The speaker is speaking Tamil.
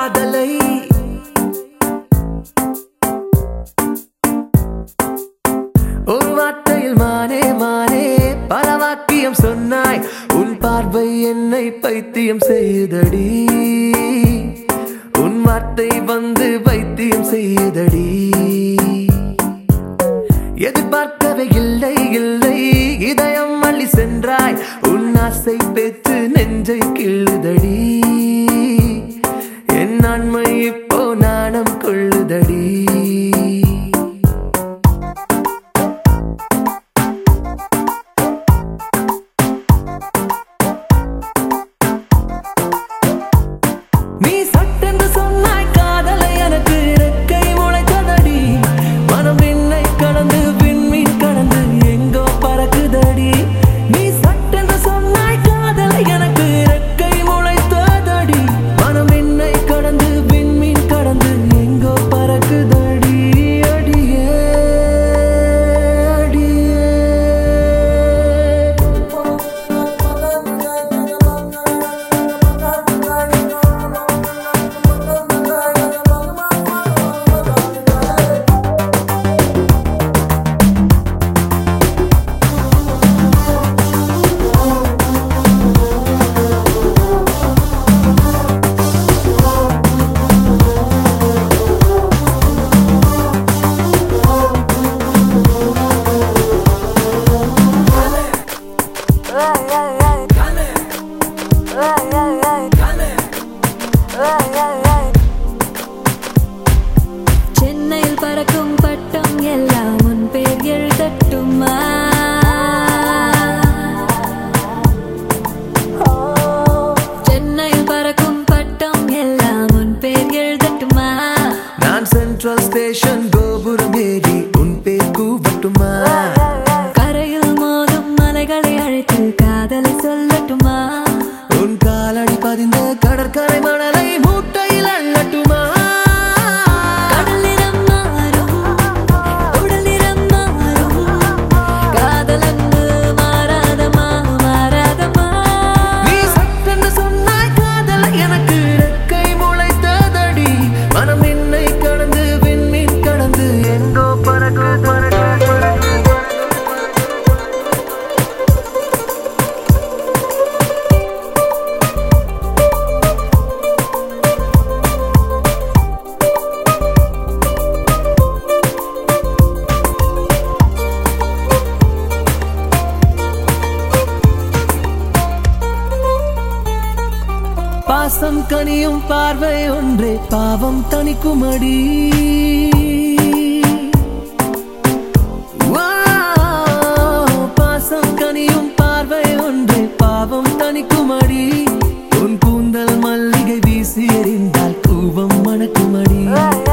காதலை ஒரு வார்த்தையில் மானே மானே பல வாக்கியம் சொன்னாய் உன் பார்வை என்னை பைத்தியம் செய்தடி உன் வார்த்தை வந்து பைத்தியம் செய்தடி எதிர்பார்க்கவே இல்லை இல்லை இதயம் அள்ளி சென்றாய் உன் ஆசை பெற்று நெஞ்சை கிள்ளுதடி என் நன்மை இப்போ நாணம் கொள்ளுதடி நீ சட்டென்று சொன்னாய் காதலை எனக்கு இறக்கை முளைத்ததடி மனம் விண்ணை கடந்து விண்மீன் கடந்து எங்கோ பறக்குதடி நீ சட்டென்று சொன்னாய் காதலை எனக்கு இறக்கை முளைத்ததடி மனம் விண்ணை கடந்து விண்மீன் கடந்து எங்கோ பறக்குதடி அடியே அடியே சென்னையில் பறக்கும் பட்டம் எல்லாம் உன் பேர் எழுதட்டுமா சென்னையில் பறக்கும் பட்டம் எல்லாம் உன் பேர் எழுதட்டுமா நான் சென்ட்ரல் ஸ்டேஷன் கோபுரம் ஏறி உன் பேர் கூவட்டுமா கரையில் மோதும் மலைகளை அழைத்து காதலை சொல்லட்டுமா உன் காலடி பதிந்த கடற்கரை மணலை மூட்டையில் அள்ளட்டுமா கடல் நிறம் மாறும் உடல் நிறம் மாறும் காதல் அன்பு மாறாதமா மாறாதமா நீ சட்டென்று சொன்னாய் காதல் எனக்கு இறக்கை முளைத்ததடி மனம் என்னை கடந்து விண்மீன் கடந்து எங்கோ பறகு பறகு பறகு பாசம் கனியும் பார்வை ஒன்றே பாவம் தணிக்குமடி வாவ், பாசம் கனியும் பார்வை ஒன்றே பாவம் தணிக்குமடி உன் கூந்தல் மல்லிகை வீசி எறிந்தால் கூவம் மணக்குமடி